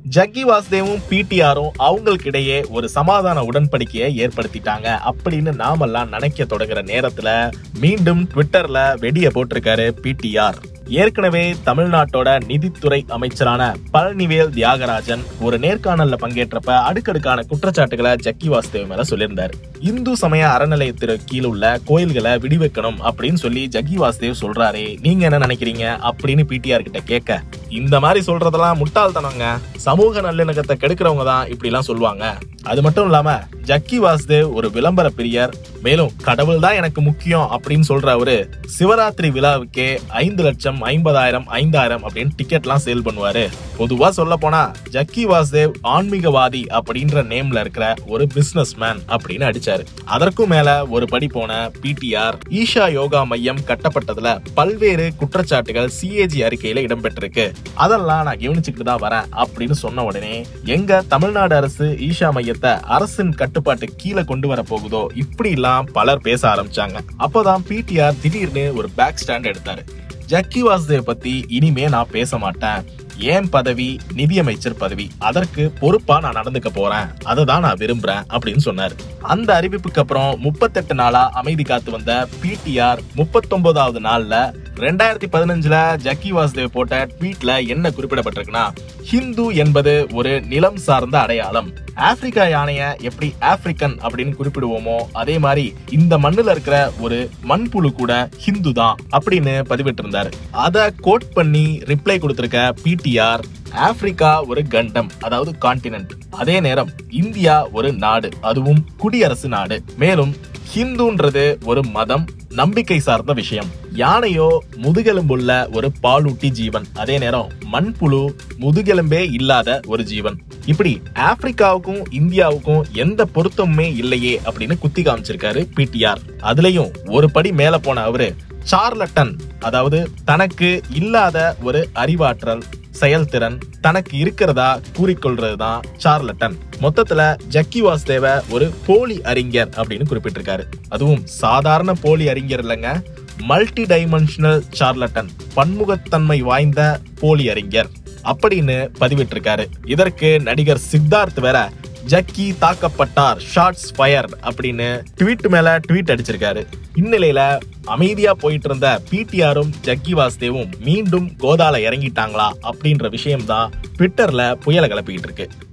ஜக்கி வாசுதேவும் பிடிஆரும் அவங்களுக்கு இடையே ஒரு சமாதான உடன்படிக்கையை ஏற்படுத்திட்டாங்க அப்படின்னு நாமெல்லாம் நினைக்க தொடங்குற நேரத்துல மீண்டும் ட்விட்டர்ல வெடிய போட்டிருக்காரு பிடிஆர் ஏற்கனவே தமிழ்நாட்டோட நிதித்துறை அமைச்சரான பழனிவேல் தியாகராஜன் ஒரு நேர்காணல்ல பங்கேற்றப்ப அடுக்கடுக்கான குற்றச்சாட்டுகளை ஜக்கி வாசுதேவ் மேல சொல்லியிருந்தார் இந்து சமய அறநிலையத்திற்கு கீழ் உள்ள கோயில்களை விடுவிக்கணும் அப்படின்னு சொல்லி ஜக்கி வாசுதேவ் சொல்றாரே நீங்க என்ன நினைக்கிறீங்க அப்படின்னு பிடிஆர் கிட்ட கேட்க இந்த மாதிரி சொல்றதெல்லாம் முட்டாள்தனங்க சமூக நல்லிணக்கத்தை கெடுக்கிறவங்க தான் இப்படி எல்லாம் சொல்லுவாங்க அது மட்டும் இல்லாம ஜக்கி வாசுதேவ் ஒரு விளம்பர பிரியர் மேலும் கடவுள் தான் எனக்கு முக்கியம் அப்படின்னு சொல்ற அவரு சிவராத்திரி விழாவுக்கே ஐந்து லட்சம் ஐம்பதாயிரம் ஐந்தாயிரம் அப்படின்னு டிக்கெட்லாம் சேல் பண்ணுவாரு பொதுவா சொல்ல போனா ஜக்கி வாசுதேவ் ஆன்மீகவாதி அப்படின்ற நேம்ல இருக்கிற ஒரு பிசினஸ் மேன் அப்படின்னு அடிச்சாரு அதற்கும் மேல ஒரு படி போன பிடிஆர் ஈஷா யோகா மையம் கட்டப்பட்டதுல பல்வேறு குற்றச்சாட்டுகள் சிஏஜி அறிக்கையில இடம்பெற்றிருக்கு அதெல்லாம் நான் கவனிச்சுக்கிட்டு தான் வரேன் அப்படின்னு சொன்ன உடனே எங்க தமிழ்நாடு அரசு ஈஷா மையத்தை அரசின் கட்டுப்பாட்டு கீழே கொண்டு வர போகுதோ இப்படி எல்லாம் பலர் பேச ஆரம்பிச்சாங்க அப்போதான் பிடிஆர் திடீர்னு ஒரு பேக் ஸ்டாண்ட் எடுத்தாரு ஜக்கி வாசுதேவ் பத்தி இனிமே நான் பேச மாட்டேன் ஏன் பதவி நிதியமைச்சர் பதவி அதற்கு பொறுப்பா நான் நடந்துக்க போறேன் அதை தான் நான் விரும்புறேன் அப்படின்னு சொன்னாரு அந்த அறிவிப்புக்கு அப்புறம் முப்பத்தெட்டு நாளா அமைதி காத்து வந்த பிடிஆர் முப்பத்தொன்பதாவது நாள்ல ரெண்டாயிரத்தி பதினஞ்சுல ஜக்கி வாசுதேவ் போட்ட ட்வீட்ல என்ன குறிப்பிடப்பட்டிருக்குன்னா ஹிந்து என்பது ஒரு நிலம் சார்ந்த அடையாளம் ஆப்பிரிக்கா யானைய எப்படி ஆப்பிரிக்கன் அப்படின்னு குறிப்பிடுவோமோ அதே மாதிரி இந்த மண்ணுல இருக்கிற ஒரு மண்புழு கூட ஹிந்து தான் அப்படின்னு பதிவிட்டிருந்தாரு அத கோட் பண்ணி ரிப்ளை கொடுத்திருக்க பிடிஆர் ஆப்பிரிக்கா ஒரு கண்டம் அதாவது கான்டினென்ட் அதே நேரம் இந்தியா ஒரு நாடு அதுவும் குடியரசு நாடு மேலும் ஹிந்துன்றது ஒரு மதம் நம்பிக்கை சார்ந்த விஷயம் யானையோ முதுகெலும்புள்ள ஒரு பாலூட்டி ஜீவன் அதே நேரம் மண்புழு முதுகெலும்பே இல்லாத ஒரு ஜீவன் இப்படி ஆப்பிரிக்காவுக்கும் இந்தியாவுக்கும் எந்த பொருத்தமுமே இல்லையே அப்படின்னு குத்தி காமிச்சிருக்காரு பிடிஆர் அதுலயும் ஒரு படி மேல போன அவரு சார்லட்டன் அதாவது தனக்கு இல்லாத ஒரு அறிவாற்றல் செயல்திறன் தனக்கு இருக்கிறதா கூறிக்கொள்றது தான் சார்லட்டன் மொத்தத்துல ஜக்கி வாசுதேவ ஒரு போலி அறிஞர் அப்படின்னு குறிப்பிட்டிருக்காரு அதுவும் சாதாரண போலி அறிஞர் இல்லைங்க மல்டி டைமென்ஷனல் சார்லட்டன் பன்முகத்தன்மை வாய்ந்த போலி அறிஞர் அப்படின்னு பதிவிட்டிருக்காரு இதற்கு நடிகர் சித்தார்த் வேற ஜக்கி தாக்கப்பட்டார் ஷார்ட்ஸ் ஃபயர் அப்படின்னு ட்வீட் மேல ட்வீட் அடிச்சிருக்காரு இந்நிலையில அமைதியா போயிட்டு இருந்த பிடிஆரும் ஜக்கி வாசுதேவும் மீண்டும் கோதால இறங்கிட்டாங்களா அப்படின்ற விஷயம் தான் ட்விட்டர்ல புயலை கிளப்பிக்கிட்டு இருக்கு